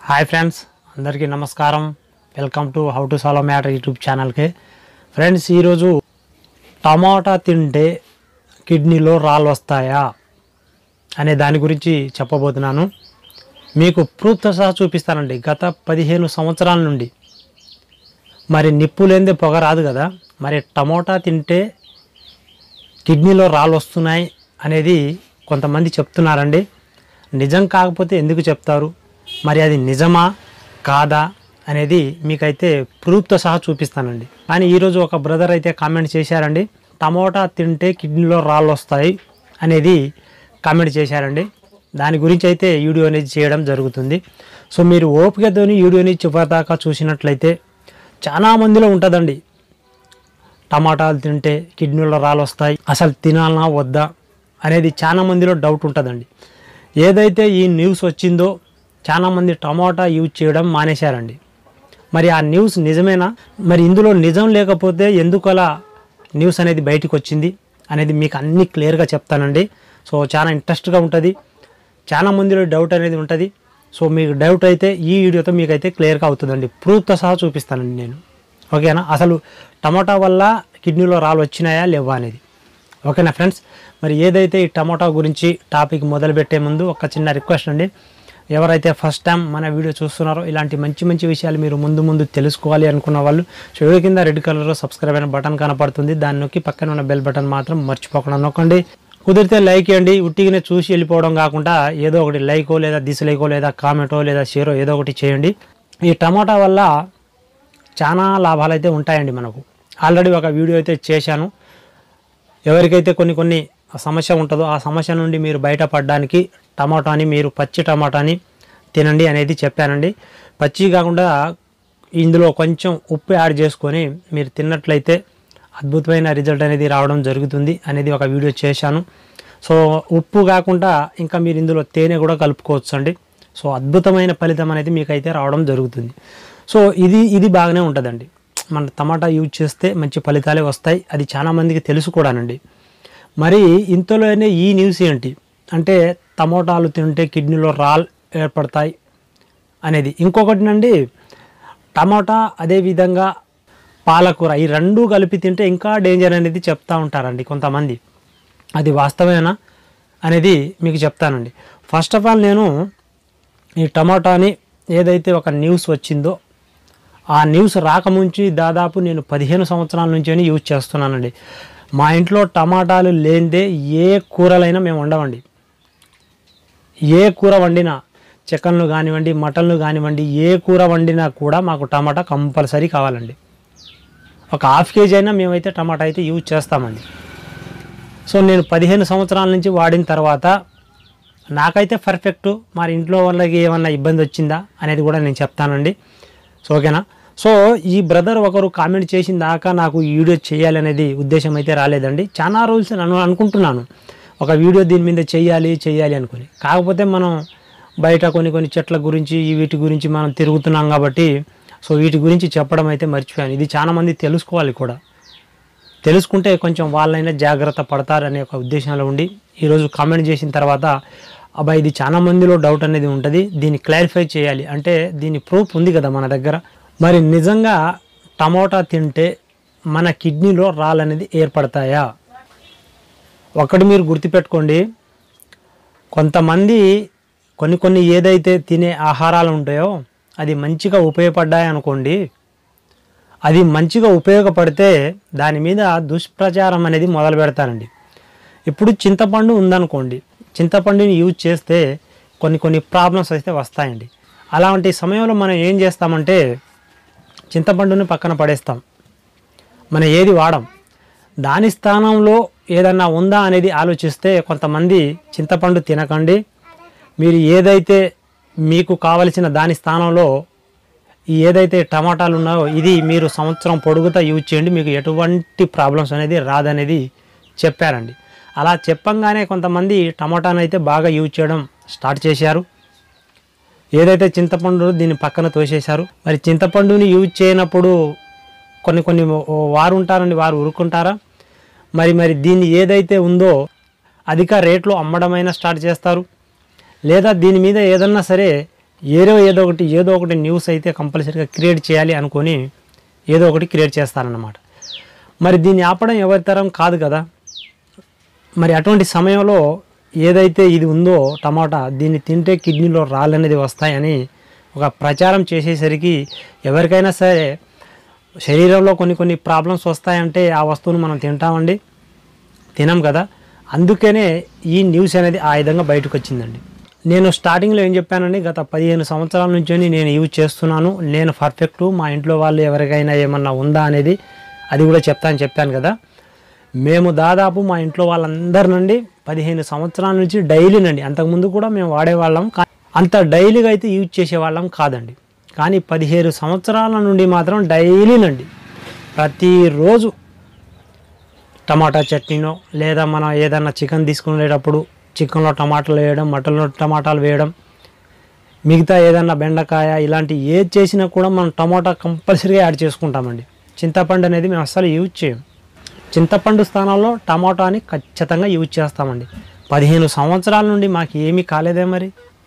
hi friends అందరికీ నమస్కారం welcome to how to solve matter YouTube ఛానల్కి ఫ్రెండ్స్ ఈరోజు టమాటా తింటే కిడ్నీలో రాళ్ళు వస్తాయా అనే దాని గురించి చెప్పబోతున్నాను మీకు ప్రూఫ్తో సహా చూపిస్తానండి గత పదిహేను సంవత్సరాల నుండి మరి నిప్పు లేనిదే పొగ రాదు కదా మరి టమోటా తింటే కిడ్నీలో రాళ్ళు వస్తున్నాయి అనేది కొంతమంది చెప్తున్నారండి నిజం కాకపోతే ఎందుకు చెప్తారు మరి అది నిజమా కాదా అనేది మీకైతే ప్రూఫ్తో సహా చూపిస్తానండి కానీ ఈరోజు ఒక బ్రదర్ అయితే కామెంట్ చేశారండి టమోటా తింటే కిడ్నీలో రాళ్ళు వస్తాయి అనేది కామెంట్ చేశారండి దాని గురించి అయితే వీడియో అనేది చేయడం జరుగుతుంది సో మీరు ఓపికతోని వీడియోని చివరిదాకా చూసినట్లయితే చాలా మందిలో ఉంటుందండి టమాటాలు తింటే కిడ్నీలో రాళ్ళు వస్తాయి అసలు తినాలనా వద్దా అనేది చాలా మందిలో డౌట్ ఉంటుందండి ఏదైతే ఈ న్యూస్ వచ్చిందో చాలామంది టమాటా యూజ్ చేయడం మానేశారండి మరి ఆ న్యూస్ నిజమేనా మరి ఇందులో నిజం లేకపోతే ఎందుకు అలా న్యూస్ అనేది బయటకు వచ్చింది అనేది మీకు అన్ని క్లియర్గా చెప్తానండి సో చాలా ఇంట్రెస్ట్గా ఉంటుంది చాలా మందిలో డౌట్ అనేది ఉంటుంది సో మీకు డౌట్ అయితే ఈ వీడియోతో మీకైతే క్లియర్గా అవుతుందండి ప్రూఫ్తో సహా చూపిస్తానండి నేను ఓకేనా అసలు టమాటా వల్ల కిడ్నీలో రాళ్ళు వచ్చినాయా లేవా అనేది ఓకేనా ఫ్రెండ్స్ మరి ఏదైతే ఈ టమాటా గురించి టాపిక్ మొదలుపెట్టే ముందు ఒక చిన్న రిక్వెస్ట్ అండి ఎవరైతే ఫస్ట్ టైం మన వీడియో చూస్తున్నారో ఇలాంటి మంచి మంచి విషయాలు మీరు ముందు ముందు తెలుసుకోవాలి అనుకున్న వాళ్ళు సో వీడియో కింద రెడ్ కలర్లో సబ్స్క్రైబ్ అయిన బటన్ కనపడుతుంది దాన్ని నొక్కి పక్కన ఉన్న బెల్ బటన్ మాత్రం మర్చిపోకుండా నొక్కండి కుదిరితే లైక్ చేయండి ఉట్టిగానే చూసి వెళ్ళిపోవడం కాకుండా ఏదో ఒకటి లైకో లేదా దిశలైకో లేదా కామెంటో లేదా షేరో ఏదో ఒకటి చేయండి ఈ టమాటా వల్ల చాలా లాభాలు అయితే ఉంటాయండి మనకు ఆల్రెడీ ఒక వీడియో అయితే చేశాను ఎవరికైతే కొన్ని కొన్ని సమస్య ఉంటుందో ఆ సమస్య నుండి మీరు బయటపడడానికి టమాటాని మీరు పచ్చి టమాటాని తినండి అనేది చెప్పానండి పచ్చి కాకుండా ఇందులో కొంచెం ఉప్పు యాడ్ చేసుకొని మీరు తిన్నట్లయితే అద్భుతమైన రిజల్ట్ అనేది రావడం జరుగుతుంది అనేది ఒక వీడియో చేశాను సో ఉప్పు కాకుండా ఇంకా మీరు ఇందులో తేనె కూడా కలుపుకోవచ్చు అండి సో అద్భుతమైన ఫలితం అనేది మీకైతే రావడం జరుగుతుంది సో ఇది ఇది బాగానే ఉంటుందండి మన టమాటా యూజ్ చేస్తే మంచి ఫలితాలే వస్తాయి అది చాలా మందికి తెలుసు కూడానండి మరి ఇంతలోనే ఈ న్యూస్ ఏంటి అంటే టమోటాలు తింటే కిడ్నీలో రాల్ ఏర్పడతాయి అనేది ఇంకొకటినండి టమాటా అదేవిధంగా పాలకూర ఈ రెండు కలిపి తింటే ఇంకా డేంజర్ అనేది చెప్తా ఉంటారండి కొంతమంది అది వాస్తవేనా అనేది మీకు చెప్తానండి ఫస్ట్ ఆఫ్ ఆల్ నేను ఈ టమాటాని ఏదైతే ఒక న్యూస్ వచ్చిందో ఆ న్యూస్ రాకముంచి దాదాపు నేను పదిహేను సంవత్సరాల నుంచి యూజ్ చేస్తున్నానండి మా ఇంట్లో టమాటాలు లేనిదే ఏ కూరలైనా మేము వండమండి ఏ కూర వండినా చికెన్లు కానివ్వండి మటన్లు కానివ్వండి ఏ కూర వండినా కూడా మాకు టమాటా కంపల్సరీ కావాలండి ఒక హాఫ్ కేజీ అయినా మేమైతే టమాటా అయితే యూజ్ చేస్తామండి సో నేను పదిహేను సంవత్సరాల నుంచి వాడిన తర్వాత నాకైతే పర్ఫెక్ట్ మరి ఇంట్లో వాళ్ళకి ఏమన్నా ఇబ్బంది వచ్చిందా అనేది కూడా నేను చెప్తానండి సో ఓకేనా సో ఈ బ్రదర్ ఒకరు కామెంట్ చేసిన దాకా నాకు ఈ వీడియో చేయాలి అనేది ఉద్దేశం అయితే రాలేదండి చాలా రోజులు నేను అనుకుంటున్నాను ఒక వీడియో దీని మీద చేయాలి చేయాలి అనుకుని కాకపోతే మనం బయట కొన్ని కొన్ని చెట్ల గురించి ఈ వీటి గురించి మనం తిరుగుతున్నాం కాబట్టి సో వీటి గురించి చెప్పడం అయితే మర్చిపోయాను ఇది చాలా మంది తెలుసుకోవాలి కూడా తెలుసుకుంటే కొంచెం వాళ్ళైనా జాగ్రత్త పడతారనే ఒక ఉద్దేశంలో ఉండి ఈరోజు కామెంట్ చేసిన తర్వాత అబ్బాయి ఇది చాలా మందిలో డౌట్ అనేది ఉంటుంది దీన్ని క్లారిఫై చేయాలి అంటే దీని ప్రూఫ్ ఉంది కదా మన దగ్గర మరి నిజంగా టమోటా తింటే మన కిడ్నీలో రాళ్ళు అనేది ఏర్పడతాయా ఒకటి మీరు గుర్తుపెట్టుకోండి కొంతమంది కొన్ని కొన్ని ఏదైతే తినే ఆహారాలు ఉంటాయో అది మంచిగా ఉపయోగపడ్డాయి అనుకోండి అది మంచిగా ఉపయోగపడితే దాని మీద దుష్ప్రచారం అనేది మొదలు పెడతారండి ఇప్పుడు చింతపండు ఉందనుకోండి చింతపండుని యూజ్ చేస్తే కొన్ని కొన్ని ప్రాబ్లమ్స్ అయితే వస్తాయండి అలాంటి సమయంలో మనం ఏం చేస్తామంటే చింతపండుని పక్కన పడేస్తాం మనం ఏది వాడం దాని స్థానంలో ఏదన్నా ఉందా అనేది ఆలోచిస్తే కొంతమంది చింతపండు తినకండి మీరు ఏదైతే మీకు కావలసిన దాని స్థానంలో ఈ ఏదైతే టమాటాలు ఉన్నాయో ఇది మీరు సంవత్సరం పొడుగుతా యూజ్ చేయండి మీకు ఎటువంటి ప్రాబ్లమ్స్ అనేది రాదనేది చెప్పారండి అలా చెప్పంగానే కొంతమంది టమాటాను అయితే బాగా యూజ్ చేయడం స్టార్ట్ చేశారు ఏదైతే చింతపండు దీన్ని పక్కన తోసేశారు మరి చింతపండుని యూజ్ చేయనప్పుడు కొన్ని కొన్ని వారు ఉంటారండి వారు ఉరుకుంటారా మరి మరి దీన్ని ఏదైతే ఉందో అధిక రేట్లో అమ్మడమైనా స్టార్ట్ చేస్తారు లేదా దీని మీద ఏదన్నా సరే ఏదో ఏదో ఒకటి ఏదో ఒకటి న్యూస్ అయితే కంపల్సరీగా క్రియేట్ చేయాలి అనుకొని ఏదో ఒకటి క్రియేట్ చేస్తారన్నమాట మరి దీన్ని ఆపడం ఎవరి తరం కాదు కదా మరి అటువంటి సమయంలో ఏదైతే ఇది ఉందో టమాటా దీన్ని తింటే కిడ్నీలో రాళ్ళు అనేది వస్తాయని ఒక ప్రచారం చేసేసరికి ఎవరికైనా సరే శరీరంలో కొన్ని కొన్ని ప్రాబ్లమ్స్ వస్తాయంటే ఆ వస్తువును మనం తింటామండి తినం కదా అందుకనే ఈ న్యూస్ అనేది ఆ విధంగా బయటకు వచ్చిందండి నేను స్టార్టింగ్లో ఏం చెప్పానండి గత పదిహేను సంవత్సరాల నుంచి నేను యూజ్ చేస్తున్నాను నేను పర్ఫెక్ట్ మా ఇంట్లో వాళ్ళు ఎవరికైనా ఏమన్నా ఉందా అనేది అది కూడా చెప్తాను చెప్పాను కదా మేము దాదాపు మా ఇంట్లో వాళ్ళందరి నుండి పదిహేను సంవత్సరాల నుంచి డైలీనండి అంతకుముందు కూడా మేము వాడేవాళ్ళం కా- అంత డైలీగా అయితే యూజ్ చేసేవాళ్ళం కాదండి కానీ పదిహేను సంవత్సరాల నుండి మాత్రం డైలీనండి ప్రతిరోజు టమాటా చట్నీనో లేదా మనం ఏదన్నా చికెన్ తీసుకునేటప్పుడు చికెన్లో టమాటాలు వేయడం మటన్లో టమాటాలు వేయడం మిగతా ఏదన్నా బెండకాయ ఇలాంటి ఏది చేసినా కూడా మనం టమాటా కంపల్సరీగా యాడ్ చేసుకుంటామండి చింతపండు అనేది మేము అస్సలు యూజ్ చేయం చింతపండు స్థానంలో టమాటాని ఖచ్చితంగా యూజ్ చేస్తామండి పదిహేను సంవత్సరాల నుండి మాకు ఏమీ కాలేదే మరి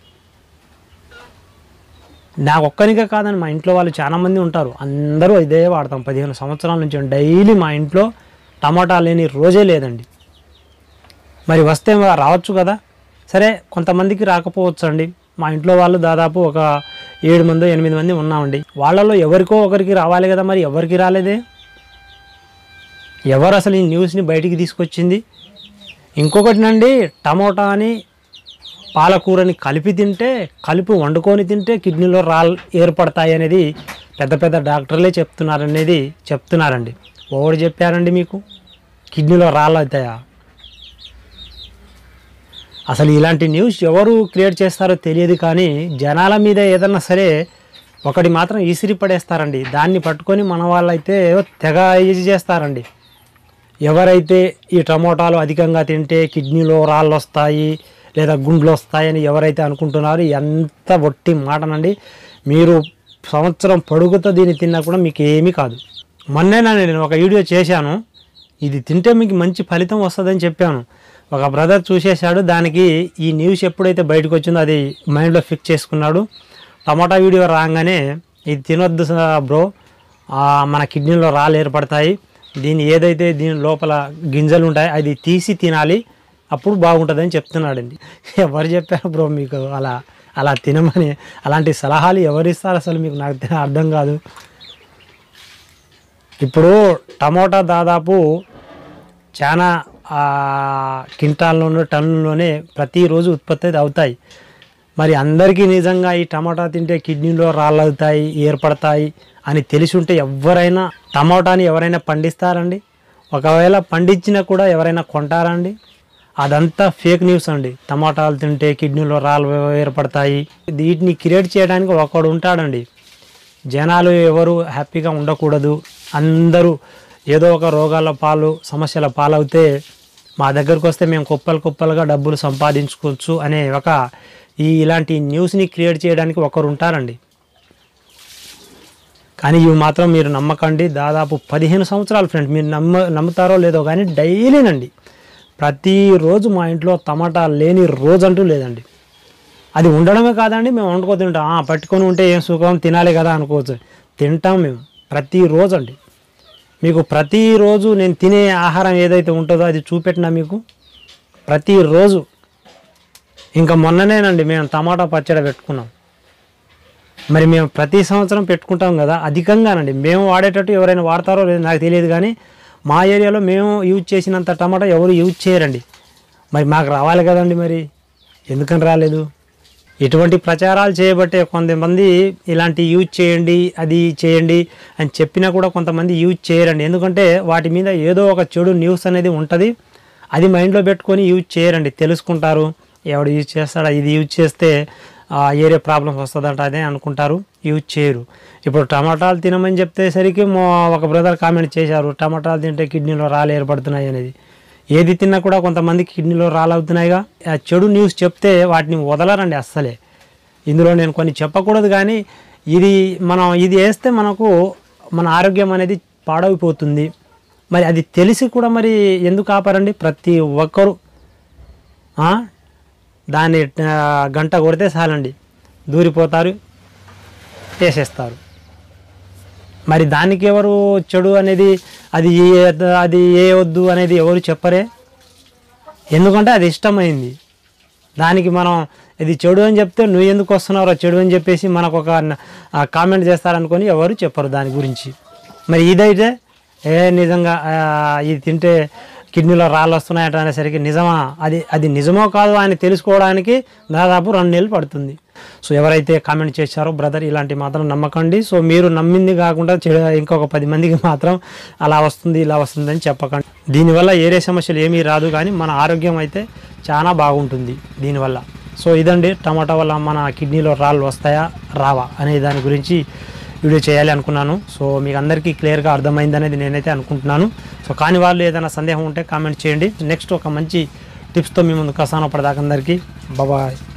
నాకు ఒక్కనికే కాదండి మా ఇంట్లో వాళ్ళు చాలా మంది ఉంటారు అందరూ ఇదే వాడతాం పదిహేను సంవత్సరాల నుంచి డైలీ మా ఇంట్లో టమాటా లేని రోజే లేదండి మరి వస్తే రావచ్చు కదా సరే కొంతమందికి రాకపోవచ్చు అండి మా ఇంట్లో వాళ్ళు దాదాపు ఒక ఏడు మంది ఎనిమిది మంది ఉన్నామండి వాళ్ళలో ఎవరికో ఒకరికి రావాలి కదా మరి ఎవరికి రాలేదే ఎవరు అసలు ఈ న్యూస్ని బయటికి తీసుకొచ్చింది ఇంకొకటినండి టమోటాని పాలకూరని కలిపి తింటే కలిపి వండుకొని తింటే కిడ్నీలో రాళ్ళు ఏర్పడతాయి అనేది పెద్ద పెద్ద డాక్టర్లే చెప్తున్నారనేది చెప్తున్నారండి ఎవరు చెప్పారండి మీకు కిడ్నీలో రాళ్ళు అవుతాయా అసలు ఇలాంటి న్యూస్ ఎవరు క్రియేట్ చేస్తారో తెలియదు కానీ జనాల మీద ఏదన్నా సరే ఒకటి మాత్రం ఇసిరి పడేస్తారండి దాన్ని పట్టుకొని మన వాళ్ళైతే తెగ ఇది చేస్తారండి ఎవరైతే ఈ టమోటాలు అధికంగా తింటే కిడ్నీలో రాళ్ళు వస్తాయి లేదా గుండ్లు వస్తాయని ఎవరైతే అనుకుంటున్నారో ఎంత ఒట్టి మాటనండి మీరు సంవత్సరం పొడుగుతో దీన్ని తిన్నా కూడా మీకు ఏమీ కాదు మొన్నేనా నేను ఒక వీడియో చేశాను ఇది తింటే మీకు మంచి ఫలితం వస్తుందని చెప్పాను ఒక బ్రదర్ చూసేశాడు దానికి ఈ న్యూస్ ఎప్పుడైతే బయటకు వచ్చిందో అది మైండ్లో ఫిక్స్ చేసుకున్నాడు టమాటా వీడియో రాగానే ఇది తినొద్దు స- బ్రో ఆ, మన కిడ్నీలో రాళ్ళు ఏర్పడతాయి దీని ఏదైతే దీని లోపల గింజలు ఉంటాయి అది తీసి తినాలి అప్పుడు బాగుంటుందని చెప్తున్నాడండి ఎవరు చెప్పారు బ్రో మీకు అలా అలా తినమని అలాంటి సలహాలు ఎవరు ఇస్తారు అసలు మీకు నాకు తె- అర్థం కాదు ఇప్పుడు టమోటా దాదాపు చాలా ఆ, క్వింటాల్లోనూ టన్నుల్లోనే ప్రతిరోజు ఉత్పత్తి అయితే అవుతాయి మరి అందరికీ నిజంగా ఈ టమాటా తింటే కిడ్నీలో రాళ్ళు అవుతాయి ఏర్పడతాయి అని తెలిసి ఉంటే ఎవరైనా టమాటాని ఎవరైనా పండిస్తారండి ఒకవేళ పండించినా కూడా ఎవరైనా కొంటారండి అదంతా ఫేక్ న్యూస్ అండి టమాటాలు తింటే కిడ్నీలో రాళ్ళు ఏర్పడతాయి వీటిని క్రియేట్ చేయడానికి ఒకడు ఉంటాడండి జనాలు ఎవరు హ్యాపీగా ఉండకూడదు అందరూ ఏదో ఒక రోగాల పాలు సమస్యల పాలవుతే మా దగ్గరకు వస్తే మేము కుప్పలు కుప్పలుగా డబ్బులు సంపాదించుకోవచ్చు అనే ఒక ఈ ఇలాంటి న్యూస్ని క్రియేట్ చేయడానికి ఒకరు ఉంటారండి కానీ ఇవి మాత్రం మీరు నమ్మకండి దాదాపు పదిహేను సంవత్సరాలు ఫ్రెండ్ మీరు నమ్మ నమ్ముతారో లేదో కానీ డైలీనండి ప్రతిరోజు మా ఇంట్లో టమాటా లేని రోజు అంటూ లేదండి అది ఉండడమే కాదండి మేము వండుకో తింటాం ఆ, పట్టుకొని ఉంటే ఏం సుఖం తినాలి కదా అనుకోవచ్చు తింటాం మేము ప్రతిరోజు అండి మీకు ప్రతిరోజు నేను తినే ఆహారం ఏదైతే ఉంటుందో అది చూపెట్టినా మీకు ప్రతిరోజు ఇంకా మొన్ననేనండి మేము టమాటా పచ్చడి పెట్టుకున్నాం మరి మేము ప్రతి సంవత్సరం పెట్టుకుంటాం కదా అధికంగానండి మేము వాడేటట్టు ఎవరైనా వాడతారో లేదో నాకు తెలియదు కానీ మా ఏరియాలో మేము యూజ్ చేసినంత టమాటా ఎవరు యూజ్ చేయరండి మరి మాకు రావాలి కదండి మరి ఎందుకని రాలేదు ఇటువంటి ప్రచారాలు చేయబట్టే కొంతమంది ఇలాంటి యూజ్ చేయండి అది చేయండి అని చెప్పినా కూడా కొంతమంది యూజ్ చేయరండి ఎందుకంటే వాటి మీద ఏదో ఒక చెడు న్యూస్ అనేది ఉంటుంది అది మైండ్లో పెట్టుకొని యూజ్ చేయరండి తెలుసుకుంటారు ఎవడు యూజ్ చేస్తాడా ఇది యూజ్ చేస్తే ఆ, ఏరే ప్రాబ్లమ్స్ వస్తుందంట అదే అనుకుంటారు యూజ్ చేయరు ఇప్పుడు టమాటాలు తినమని చెప్తేసరికి మా ఒక బ్రదర్ కామెంట్ చేశారు టమాటాలు తింటే కిడ్నీలో రాళ్ళు ఏర్పడుతున్నాయి అనేది ఏది తిన్నా కూడా కొంతమందికి కిడ్నీలో రాళ్ళు అవుతున్నాయిగా ఆ చెడు న్యూస్ చెప్తే వాటిని వదలరండి అస్సలే ఇందులో నేను కొన్ని చెప్పకూడదు కానీ ఇది మనం ఇది వేస్తే మనకు మన ఆరోగ్యం అనేది పాడైపోతుంది మరి అది తెలిసి కూడా మరి ఎందుకు ఆపారండి ప్రతి ఒక్కరు ఆ, దాన్ని ఆ, గంట కొడితే చాలండి దూరిపోతారు వేసేస్తారు మరి దానికి ఎవరు చెడు అనేది అది ఏ- అది ఏ వద్దు అనేది ఎవరు చెప్పరే ఎందుకంటే అది ఇష్టమైంది దానికి మనం ఇది చెడు అని చెప్తే నువ్వు ఎందుకు వస్తున్నారో చెడు అని చెప్పేసి మనకు ఒక కామెంట్ చేస్తారనుకొని ఎవరు చెప్పరు దాని గురించి మరి ఇదైతే ఏ నిజంగా ఆ, ఇది తింటే కిడ్నీలో రాళ్ళు వస్తున్నాయట అనేసరికి నిజమా అది అది నిజమో కాదో అని తెలుసుకోవడానికి దాదాపు రెండు నెలలు పడుతుంది సో ఎవరైతే కామెంట్ చేశారో బ్రదర్ ఇలాంటి మాత్రం నమ్మకండి సో మీరు నమ్మింది కాకుండా చెడు ఇంకొక పది మందికి మాత్రం అలా వస్తుంది ఇలా వస్తుంది అని చెప్పకండి దీనివల్ల ఏరే సమస్యలు ఏమీ రాదు కానీ మన ఆరోగ్యం అయితే చాలా బాగుంటుంది దీనివల్ల సో ఇదండి టమాటా వల్ల మన కిడ్నీలో రాళ్ళు వస్తాయా రావా అనే దాని గురించి వీడియో చేయాలి అనుకున్నాను సో మీకు అందరికీ క్లియర్గా అర్థమైంది అనేది నేనైతే అనుకుంటున్నాను సో కాని వాళ్ళు ఏదైనా సందేహం ఉంటే కామెంట్ చేయండి నెక్స్ట్ ఒక మంచి టిప్స్తో మీ ముందుకు వస్తాను అప్పటిదాకా అందరికీ బాబాయ్